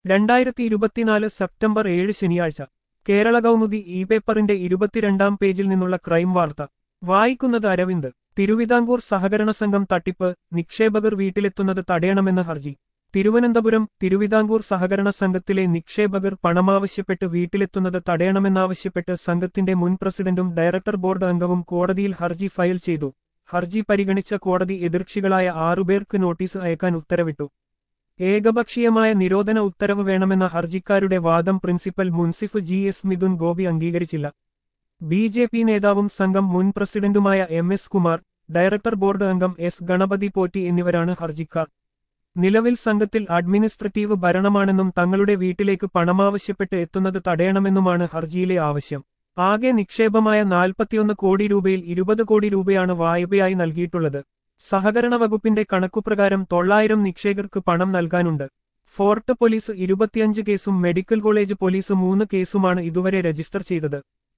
രണ്ടായിരത്തി ഇരുപത്തിനാല് സെപ്റ്റംബർ ഏഴ് ശനിയാഴ്ച കേരള കൗമുദി ഇ പേപ്പറിന്റെ ഇരുപത്തിരണ്ടാം പേജിൽ നിന്നുള്ള ക്രൈം വാർത്ത വായിക്കുന്നത് അരവിന്ദ് തിരുവിതാംകൂർ സഹകരണ സംഘം തട്ടിപ്പ് നിക്ഷേപകർ വീട്ടിലെത്തുന്നത് തടയണമെന്ന ഹർജി തിരുവനന്തപുരം തിരുവിതാംകൂർ സഹകരണ സംഘത്തിലെ നിക്ഷേപകർ പണമാവശ്യപ്പെട്ട് വീട്ടിലെത്തുന്നത് തടയണമെന്നാവശ്യപ്പെട്ട് സംഘത്തിന്റെ മുൻ പ്രസിഡന്റും ഡയറക്ടർ ബോർഡ് അംഗവും കോടതിയിൽ ഹർജി ഫയൽ ചെയ്തു ഹർജി പരിഗണിച്ച കോടതി എതിർക്ഷികളായ ആറുപേർക്ക് നോട്ടീസ് അയക്കാൻ ഉത്തരവിട്ടു ഏകപക്ഷീയമായ നിരോധന ഉത്തരവ് വേണമെന്ന ഹർജിക്കാരുടെ വാദം principal munsif G S Mithun Gopi അംഗീകരിച്ചില്ല ബി ജെ പി നേതാവും സംഘം മുൻ പ്രസിഡന്റുമായ M S Kumar director board അംഗം എസ് ഗണപതി പോറ്റി എന്നിവരാണ് ഹർജിക്കാർ നിലവിൽ സംഘത്തിൽ അഡ്മിനിസ്ട്രേറ്റീവ് ഭരണമാണെന്നും തങ്ങളുടെ വീട്ടിലേക്ക് പണമാവശ്യപ്പെട്ട് എത്തുന്നത് തടയണമെന്നുമാണ് ഹർജിയിലെ ആവശ്യം ആകെ നിക്ഷേപമായ നാൽപ്പത്തിയൊന്ന് കോടി രൂപയിൽ ഇരുപത് കോടി രൂപയാണ് വായ്പയായി നൽകിയിട്ടുള്ളത് സഹകരണ വകുപ്പിന്റെ കണക്കുപ്രകാരം തൊള്ളായിരം നിക്ഷേപകർക്ക് പണം നൽകാനുണ്ട് ഫോർട്ട് പോലീസ് ഇരുപത്തിയഞ്ച് കേസും മെഡിക്കൽ കോളേജ് പോലീസ് മൂന്ന് കേസുമാണ് ഇതുവരെ രജിസ്റ്റർ ചെയ്തത്